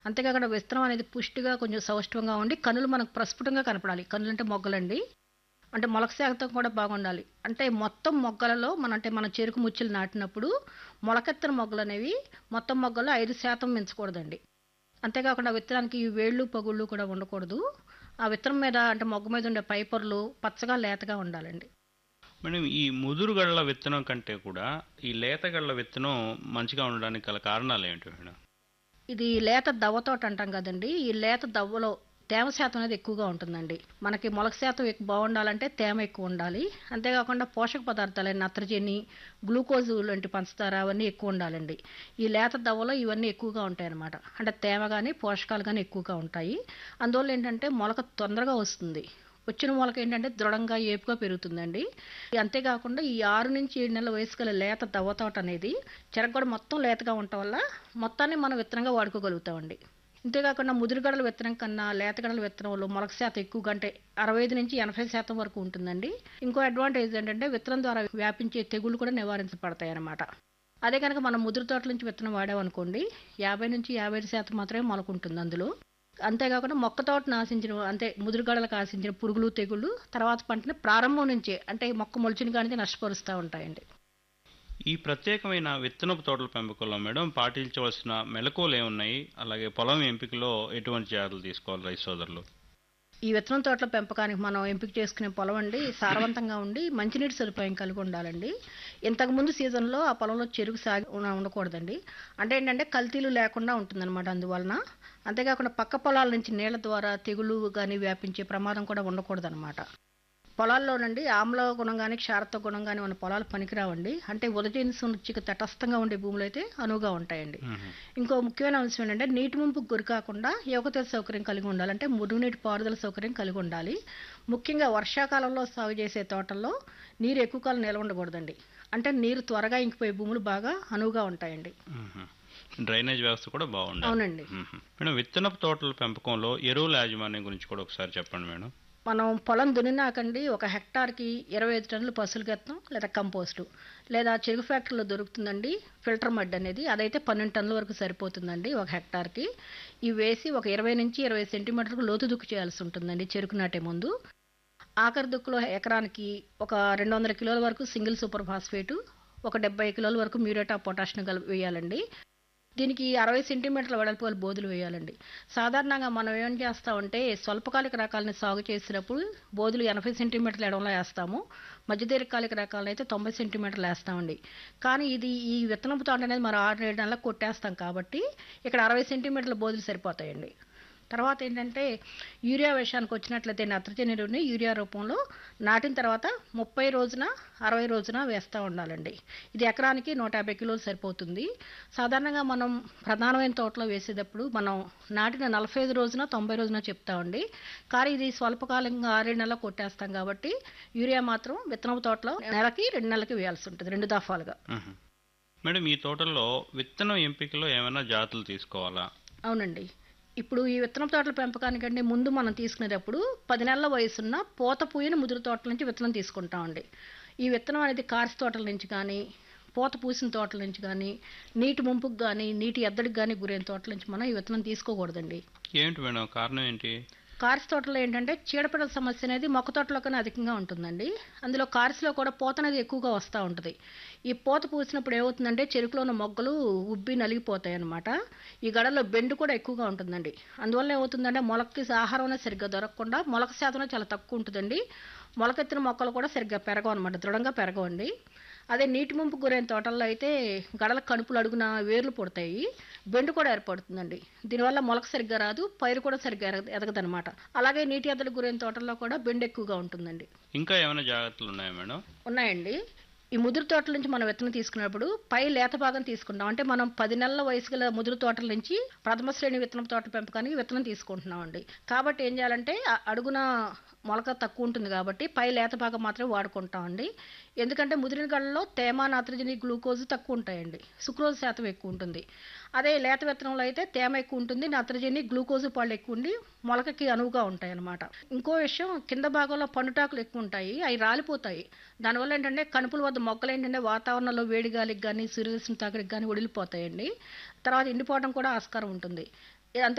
అంతేకాకుండా విత్తనం అనేది పుష్టిగా కొంచెం సౌష్ఠవంగా ఉండి కనులు మనకు ప్రస్ఫుటంగా కనపడాలి కనులు అంటే మొగ్గలండి అంటే మొలక శాతం కూడా బాగుండాలి అంటే మొత్తం మొగ్గలలో మన అంటే మన చెరుకు ముచ్చులు నాటినప్పుడు మొలకెత్తన మొగ్గలు అనేవి మొత్తం మొగ్గల్లో ఐదు శాతం మించకూడదండి అంతేకాకుండా విత్తనానికి ఈ వేళ్ళు పగుళ్ళు కూడా ఉండకూడదు ఆ విత్తనం మీద అంటే మొగ్గ మీద ఉండే పైపర్లు పచ్చగా లేతగా ఉండాలండి మేడం ఈ ముదురు గళ్ళ విత్తనం కంటే కూడా ఈ లేత గళ్ళ విత్తనం మంచిగా ఉండడానికి గల కారణాలు ఏమిటి మేడం ఇది లేత దవ్వతోట అంటాం కదండి ఈ లేత దవ్వలో తేమ శాతం అనేది ఎక్కువగా ఉంటుందండి మనకి మొలక శాతం ఎక్కువ బాగుండాలంటే తేమ ఎక్కువ ఉండాలి అంతేకాకుండా పోషక పదార్థాలు నత్రజని గ్లూకోజ్ లాంటి పంచదార అవన్నీ ఎక్కువ ఉండాలండి ఈ లేత దవ్వలో ఇవన్నీ ఎక్కువగా ఉంటాయి అన్నమాట అంటే తేమ కానీ పోషకాలు కానీ ఎక్కువగా ఉంటాయి అందువల్ల ఏంటంటే మొలక తొందరగా వస్తుంది వచ్చిన మొలక ఏంటంటే దృఢంగా ఏపుగా పెరుగుతుందండి అంతేకాకుండా ఈ ఆరు నుంచి ఏడు నెలల వయసు గల లేత దవ్వతోట అనేది చెరగొడ మొత్తం లేతగా ఉండటం వల్ల మొత్తాన్ని మనం విత్తనంగా వాడుకోగలుగుతామండి అంతేకాకుండా ముదురుగడల విత్తనం కన్నా లేతగడల విత్తనంలో మొలక శాతం ఎక్కువగా అంటే అరవై ఐదు నుంచి ఎనభై శాతం వరకు ఉంటుందండి ఇంకో అడ్వాంటేజ్ ఏంటంటే విత్తనం ద్వారా వ్యాపించే తెగుళ్ళు కూడా నివారించబడతాయి అన్నమాట అదే కనుక మనం ముదురు తోటల నుంచి విత్తనం వాడామనుకోండి యాభై నుంచి యాభై ఐదు శాతం మాత్రమే మొలక ఉంటుంది అందులో అంతేకాకుండా మొక్క తోటను ఆశించిన అంటే ముదురుగడలకు ఆశించిన పురుగులు తెగుళ్ళు తర్వాత పంటని ప్రారంభం నుంచే అంటే మొక్క మొలిచిన కానీ నష్టపరుస్తూ ఉంటాయండి ఈ ప్రత్యేకమైన విత్తనపు తోటల పెంపకంలో మేడం పాటించవలసిన మెలకువలు ఏమున్నాయి అలాగే పొలం ఎంపికలో ఎటువంటి జాగ్రత్తలు తీసుకోవాలి రైతు సోదరులు ఈ విత్తనం తోటల పెంపకానికి మనం ఎంపిక చేసుకునే పొలం అండి సారవంతంగా ఉండి మంచినీటి సదుపాయం కలిగి ఉండాలండి ఇంతకుముందు సీజన్లో ఆ పొలంలో చెరుకు సాగి ఉన్న- ఉండకూడదండి అంటే ఏంటంటే కల్తీలు లేకుండా ఉంటుందన్నమాట అందువలన అంతేకాకుండా పక్క పొలాల నుంచి నీళ్ల ద్వారా తెగులు కానీ వ్యాపించే ప్రమాదం కూడా ఉండకూడదన్నమాట పొలాల్లోనండి ఆమ్ల గుణం కానీ క్షారత్వ గుణం కానీ ఉన్న పొలాలు పనికిరావండి అంటే ఉదయం సుచిక తటస్థంగా ఉండే భూములు అయితే అనువుగా ఉంటాయండి ఇంకో ముఖ్యమైన అంశం ఏంటంటే నీటి ముంపుకు గురి కాకుండా యువకత సౌకర్యం కలిగి ఉండాలి అంటే మురుగునీటి పారుదల సౌకర్యం కలిగి ఉండాలి ముఖ్యంగా వర్షాకాలంలో సాగు చేసే తోటల్లో నీరు ఎక్కువ కాలం నిల్వ ఉండకూడదండి అంటే నీరు త్వరగా ఇంకిపోయే భూములు బాగా అనువుగా ఉంటాయండి మ్మ్. డ్రైనేజ్ వ్యవస్థ కూడా బాగుండాలి అవునండి మ్మ్. మేడం విత్తనపు తోటల పెంపకంలో ఎరువుల యాజమాన్యం గురించి కూడా ఒకసారి చెప్పండి మేడం మనం పొలం దున్నినాకండి ఒక హెక్టార్కి ఇరవై ఐదు టన్నులు పశువుల గెత్తం లేదా కంపోస్టు లేదా చెరుకు ఫ్యాక్టరీలో దొరుకుతుందండి ఫిల్టర్ మడ్ అనేది అదైతే పన్నెండు టన్నుల వరకు సరిపోతుందండి ఒక హెక్టార్కి ఇవి వేసి ఒక ఇరవై నుంచి ఇరవై సెంటీమీటర్లకు లోతు దుక్కు చేయాల్సి ఉంటుందండి చెరుకు నాటే ముందు ఆఖరి దుక్కులో ఎకరానికి ఒక రెండు వందల కిలోల వరకు సింగిల్ సూపర్ ఫాస్ఫేటు ఒక డెబ్బై కిలోల వరకు మ్యూరేట్ ఆఫ్ పొటాషియం కలిపి వేయాలండి దీనికి అరవై సెంటీమీటర్ల వెడల్పు గల బోధులు వేయాలండి సాధారణంగా మనం ఏం చేస్తామంటే స్వల్పకాలిక రకాలని సాగు చేసినప్పుడు బోధులు ఎనభై సెంటీమీటర్ల ఎడంలో వేస్తాము మధ్యదీర్ఘకాలిక రకాలను అయితే తొంభై సెంటీమీటర్లు వేస్తామండి కానీ ఇది ఈ విత్తనపు తోట అనేది మనం ఆరు ఏడు నెలలకు కొట్టేస్తాం కాబట్టి ఇక్కడ అరవై సెంటీమీటర్ల బోధులు సరిపోతాయండి తర్వాత ఏంటంటే యూరియా విషయానికి వచ్చినట్లయితే నత్రజని ఎరువుని యూరియా రూపంలో నాటిన తర్వాత ముప్పై రోజున అరవై రోజున వేస్తూ ఉండాలండి ఇది ఎకరానికి నూట యాభై కిలోలు సరిపోతుంది సాధారణంగా మనం ప్రధానమైన తోటలో వేసేటప్పుడు మనం నాటిన నలభై ఐదు రోజున తొంభై రోజున చెప్తామండి కానీ ఇది స్వల్పకాలంగా ఆరేడు నెలలు కొట్టేస్తాం కాబట్టి యూరియా మాత్రం విత్తనపు తోటలో నెలకి రెండు నెలలకి వేయాల్సి ఉంటుంది రెండు దఫాలుగా మ్మ్. మేడం ఈ తోటల్లో విత్తనం ఎంపికలో ఏమైనా జాగ్రత్తలు తీసుకోవాలా అవునండి ఇప్పుడు ఈ విత్తనం తోటల పెంపకానికంటే ముందు మనం తీసుకునేటప్పుడు పది నెలల వయసున్న పూత పూయిన ముదురు తోటల నుంచి విత్తనం తీసుకుంటామండి ఈ విత్తనం అనేది కార్స్ తోటల నుంచి కానీ పూత పూసిన తోటల నుంచి కానీ నీటి ముంపుకు కానీ నీటి ఎద్దడికి కానీ గురైన తోటల నుంచి మనం ఈ విత్తనం తీసుకోకూడదండి ఏంటి మేడం కారణం ఏంటి కార్స్ తోటలో ఏంటంటే చీడపీడల సమస్య అనేది మొక్క తోటలో కన్నా అధికంగా ఉంటుందండి అందులో కార్స్లో కూడా పూత అనేది ఎక్కువగా వస్తూ ఉంటుంది ఈ పూత పూసినప్పుడు ఏమవుతుందంటే చెరుకులో ఉన్న మొగ్గలు ఉబ్బి నలిగిపోతాయి అన్నమాట ఈ గడలో బెండు కూడా ఎక్కువగా ఉంటుందండి అందువల్ల ఏమవుతుందంటే మొలకకి ఆహారం అనేది సరిగ్గా దొరకకుండా మొలక శాతం అనేది చాలా తక్కువ ఉంటుందండి మొలకెత్తిన మొక్కలు కూడా సరిగ్గా పెరగవు అనమాట దృఢంగా పెరగవండి అదే నీటి ముంపు గురైన తోటల్లో అయితే గడల కణుపులు అడుగున వేర్లు పుడతాయి బెండు కూడా ఏర్పడుతుందండి దీనివల్ల మొలక సరిగ్గా రాదు పైరు కూడా సరిగ్గా ఎరగ ఎదగదనమాట అలాగే నీటి ఎద్దడి గురైన తోటల్లో కూడా బెండు ఎక్కువగా ఉంటుందండి ఇంకా ఏమైనా జాగ్రత్తలు ఉన్నాయా మేడం ఉన్నాయండి ఈ ముదురు తోటల నుంచి మనం విత్తనం తీసుకున్నప్పుడు పై లేత భాగం తీసుకుంటాం అంటే మనం పది నెలల వయసు గల ముదురు తోటల నుంచి ప్రథమ శ్రేణి విత్తనం తోట పెంపకానికి విత్తనం తీసుకుంటున్నాం అండి కాబట్టి ఏం చేయాలంటే ఆ అడుగున మొలక తక్కువ ఉంటుంది కాబట్టి పై లేత భాగం మాత్రమే వాడుకుంటాం అండి ఎందుకంటే ముదిరిన గళ్ళలో తేమ నత్రజని గ్లూకోజ్ తక్కువ ఉంటాయండి సుక్రోజ్ శాతం ఎక్కువ ఉంటుంది అదే లేత విత్తనంలో అయితే తేమ ఎక్కువ ఉంటుంది నత్రజని గ్లూకోజ్ పళ్ళు ఎక్కువ ఉండి మొలకకి అనువుగా ఉంటాయి అన్నమాట ఇంకో విషయం కింద భాగంలో పండుటాకులు ఎక్కువ ఉంటాయి అవి రాలిపోతాయి దానివల్ల ఏంటంటే కణుపుల వద్ద మొక్కలు ఏంటంటే వాతావరణంలో వేడి గాలికి కానీ సూర్యరశ్మి తాకిడికి కానీ వడిలిపోతాయండి తర్వాత ఎండిపోవడం కూడా ఆస్కారం ఉంటుంది అంతే